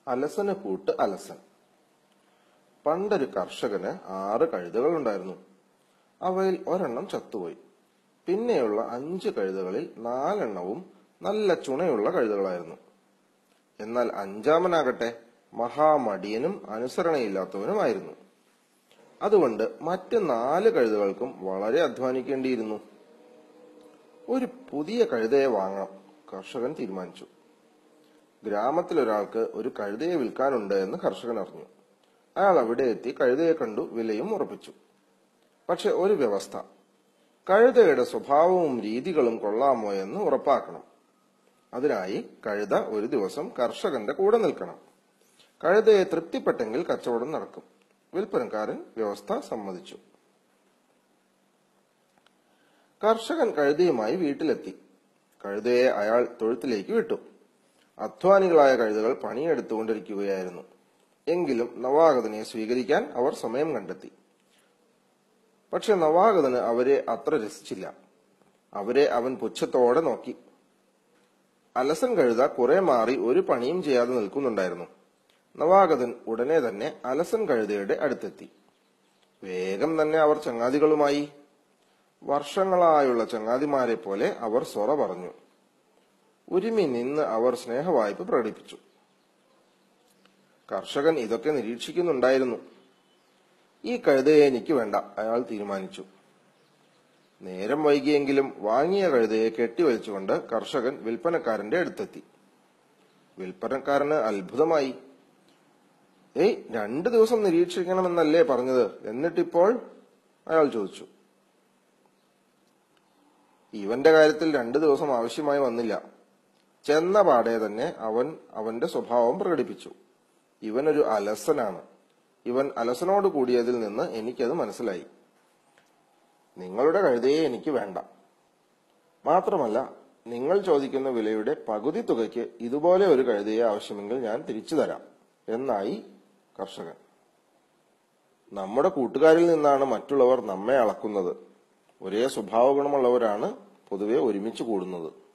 അലസന് കൂട്ട് അലസൻ പണ്ടൊരു കർഷകന് ആറ് കഴുതകൾ ഉണ്ടായിരുന്നു അവയിൽ ഒരെണ്ണം ചത്തുപോയി പിന്നെയുള്ള അഞ്ച് കഴുതകളിൽ നാലെണ്ണവും നല്ല ചുണയുള്ള കഴുതകളായിരുന്നു എന്നാൽ അഞ്ചാമനാകട്ടെ മഹാമടിയനും അനുസരണയില്ലാത്തവനുമായിരുന്നു അതുകൊണ്ട് മറ്റ് നാല് കഴുതകൾക്കും വളരെ അധ്വാനിക്കേണ്ടിയിരുന്നു ഒരു പുതിയ കഴുതയെ വാങ്ങണം കർഷകൻ തീരുമാനിച്ചു ഗ്രാമത്തിലൊരാൾക്ക് ഒരു കഴുതയെ വിൽക്കാനുണ്ട് എന്ന് കർഷകൻ അറിഞ്ഞു അയാൾ അവിടെ എത്തി കഴുതയെ കണ്ടു വിലയും ഉറപ്പിച്ചു പക്ഷെ ഒരു വ്യവസ്ഥ കഴുതയുടെ സ്വഭാവവും രീതികളും കൊള്ളാമോ എന്ന് ഉറപ്പാക്കണം അതിനായി കഴുത ഒരു ദിവസം കർഷകന്റെ കൂടെ നിൽക്കണം കഴുതയെ തൃപ്തിപ്പെട്ടെങ്കിൽ കച്ചവടം നടക്കും വിൽപ്പനക്കാരൻ വ്യവസ്ഥ സമ്മതിച്ചു കർഷകൻ കഴുതയുമായി വീട്ടിലെത്തി കഴുതയെ അയാൾ തൊഴുത്തിലേക്ക് വിട്ടു അധ്വാനികളായ കഴുതകൾ പണിയെടുത്തുകൊണ്ടിരിക്കുകയായിരുന്നു എങ്കിലും നവാഗതനെ സ്വീകരിക്കാൻ അവർ സമയം കണ്ടെത്തി പക്ഷെ നവാഗതന് അവരെ അത്ര രസിച്ചില്ല അവരെ അവൻ പുച്ഛത്തോടെ നോക്കി അലസൻ കഴുത കുറെ മാറി ഒരു പണിയും ചെയ്യാതെ നിൽക്കുന്നുണ്ടായിരുന്നു നവാഗതൻ ഉടനെ തന്നെ അലസൻ കഴുതയുടെ അടുത്തെത്തി വേഗം തന്നെ അവർ ചങ്ങാതികളുമായി വർഷങ്ങളായുള്ള ചങ്ങാതിമാരെ പോലെ അവർ സൊറ പറഞ്ഞു ഒരുമി നിന്ന് അവർ സ്നേഹവായ്പ പ്രകടിപ്പിച്ചു കർഷകൻ ഇതൊക്കെ നിരീക്ഷിക്കുന്നുണ്ടായിരുന്നു ഈ കഴുതയെ എനിക്ക് വേണ്ട അയാൾ തീരുമാനിച്ചു നേരം വൈകിയെങ്കിലും വാങ്ങിയ കഴുതയെ കെട്ടിവലിച്ചുകൊണ്ട് കർഷകൻ വിൽപ്പനക്കാരന്റെ അടുത്തെത്തി വിൽപ്പനക്കാരന് അത്ഭുതമായി ഏയ് രണ്ടു ദിവസം നിരീക്ഷിക്കണമെന്നല്ലേ പറഞ്ഞത് എന്നിട്ടിപ്പോൾ അയാൾ ചോദിച്ചു ഇവന്റെ കാര്യത്തിൽ രണ്ടു ദിവസം ആവശ്യമായി വന്നില്ല ചെന്ന പാടെ തന്നെ അവൻ അവന്റെ സ്വഭാവം പ്രകടിപ്പിച്ചു ഇവനൊരു അലസനാണ് ഇവൻ അലസനോട് കൂടിയതിൽ നിന്ന് എനിക്കത് മനസ്സിലായി നിങ്ങളുടെ കഴുതയെ എനിക്ക് വേണ്ട മാത്രമല്ല നിങ്ങൾ ചോദിക്കുന്ന വിലയുടെ പകുതി തുകയ്ക്ക് ഇതുപോലെ ഒരു കഴുതയെ ആവശ്യമെങ്കിൽ ഞാൻ തിരിച്ചു തരാം എന്നായി കർഷകൻ നമ്മുടെ കൂട്ടുകാരിൽ നിന്നാണ് മറ്റുള്ളവർ നമ്മെ അളക്കുന്നത് ഒരേ സ്വഭാവ ഗുണമുള്ളവരാണ് പൊതുവെ ഒരുമിച്ച് കൂടുന്നത്